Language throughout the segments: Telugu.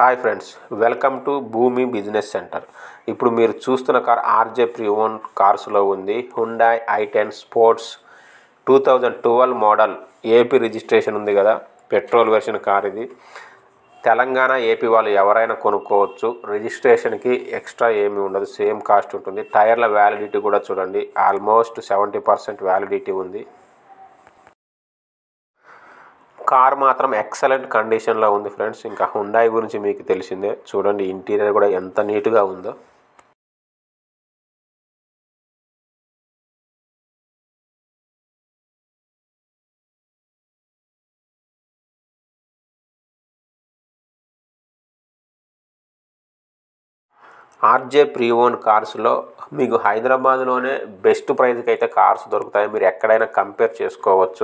hi friends welcome to Bhoomi business centre ఇప్పుడు మీరు చూస్తున్న కార్ ఆర్జే ప్రియోన్ కార్స్లో ఉంది Hyundai i ten sports two thousand twelve model AP registration ఉంది కదా పెట్రోల్ వెర్షన్ కార్ ఇది తెలంగాణ ఏపీ వాళ్ళు ఎవరైనా కొనుక్కోవచ్చు రిజిస్ట్రేషన్కి ఎక్స్ట్రా ఏమీ ఉండదు సేమ్ కాస్ట్ ఉంటుంది టైర్ల వ్యాలిడిటీ కూడా చూడండి ఆల్మోస్ట్ సెవెంటీ పర్సెంట్ వ్యాలిడిటీ ఉంది కార్ మాత్రం ఎక్సలెంట్ కండిషన్లో ఉంది ఫ్రెండ్స్ ఇంకా హుండాయ్ గురించి మీకు తెలిసిందే చూడండి ఇంటీరియర్ కూడా ఎంత నీట్గా ఉందో ఆర్జే ప్రీఓన్ కార్స్లో మీకు హైదరాబాద్లోనే బెస్ట్ ప్రైస్కి అయితే కార్స్ దొరుకుతాయి మీరు ఎక్కడైనా కంపేర్ చేసుకోవచ్చు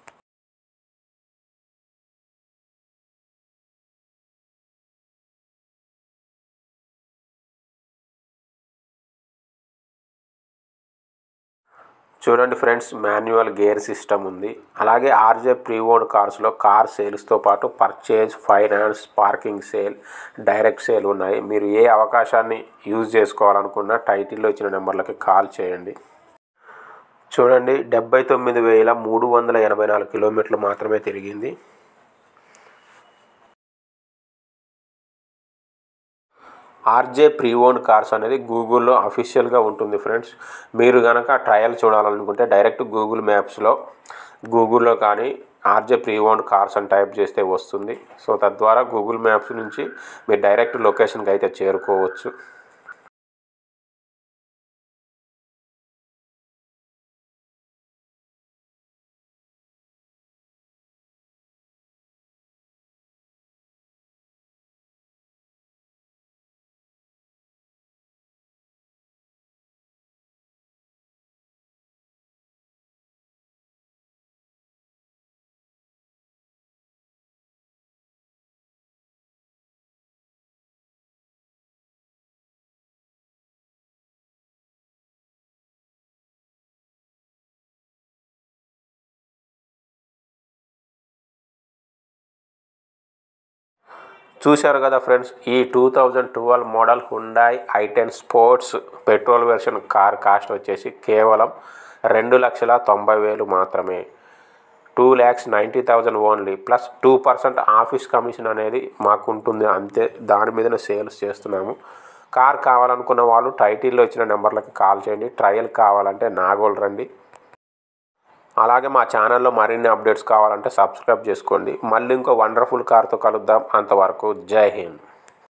చూడండి ఫ్రెండ్స్ మాన్యువల్ గేర్ సిస్టమ్ ఉంది అలాగే ఆర్జే ప్రీఓన్ కార్స్లో కార్ సేల్స్తో పాటు purchase finance parking sale direct sale ఉన్నాయి మీరు ఏ అవకాశాన్ని యూజ్ చేసుకోవాలనుకున్నా టైటిల్లో ఇచ్చిన నెంబర్లకి కాల్ చేయండి చూడండి డెబ్బై తొమ్మిది వేల మూడు వందల ఎనభై నాలుగు కిలోమీటర్లు మాత్రమే తిరిగింది ఆర్జే ప్రీఓన్ కార్స్ అనేది గూగుల్లో అఫీషియల్గా ఉంటుంది ఫ్రెండ్స్ మీరు కనుక ట్రయల్ చూడాలనుకుంటే డైరెక్ట్ గూగుల్ మ్యాప్స్లో గూగుల్లో కానీ ఆర్జే ప్రీఓన్ కార్స్ అని టైప్ చేస్తే వస్తుంది సో తద్వారా గూగుల్ మ్యాప్స్ నుంచి మీరు డైరెక్ట్ లొకేషన్కి అయితే చేరుకోవచ్చు చూశారు కదా ఫ్రెండ్స్ ఈ two thousand twelve model Hyundai i ten sports petrol version car cost వచ్చేసి కేవలం రెండు లక్షల తొంభై వేలు మాత్రమే two lakhs ninety thousand only plus two percent office commission అనేది మాకు ఉంటుంది అంతే దాని మీదనే సేల్స్ చేస్తున్నాము కార్ కావాలనుకున్న వాళ్ళు టైటిల్లో ఇచ్చిన నెంబర్లకి కాల్ చేయండి ట్రయల్ కావాలంటే నాగోల్ రండి అలాగే మా ఛానల్లో మరిన్ని అప్డేట్స్ కావాలంటే సబ్స్క్రైబ్ చేసుకోండి మళ్ళీ ఇంకో వండర్ఫుల్ కార్తో కలుద్దాం అంతవరకు జై హింద్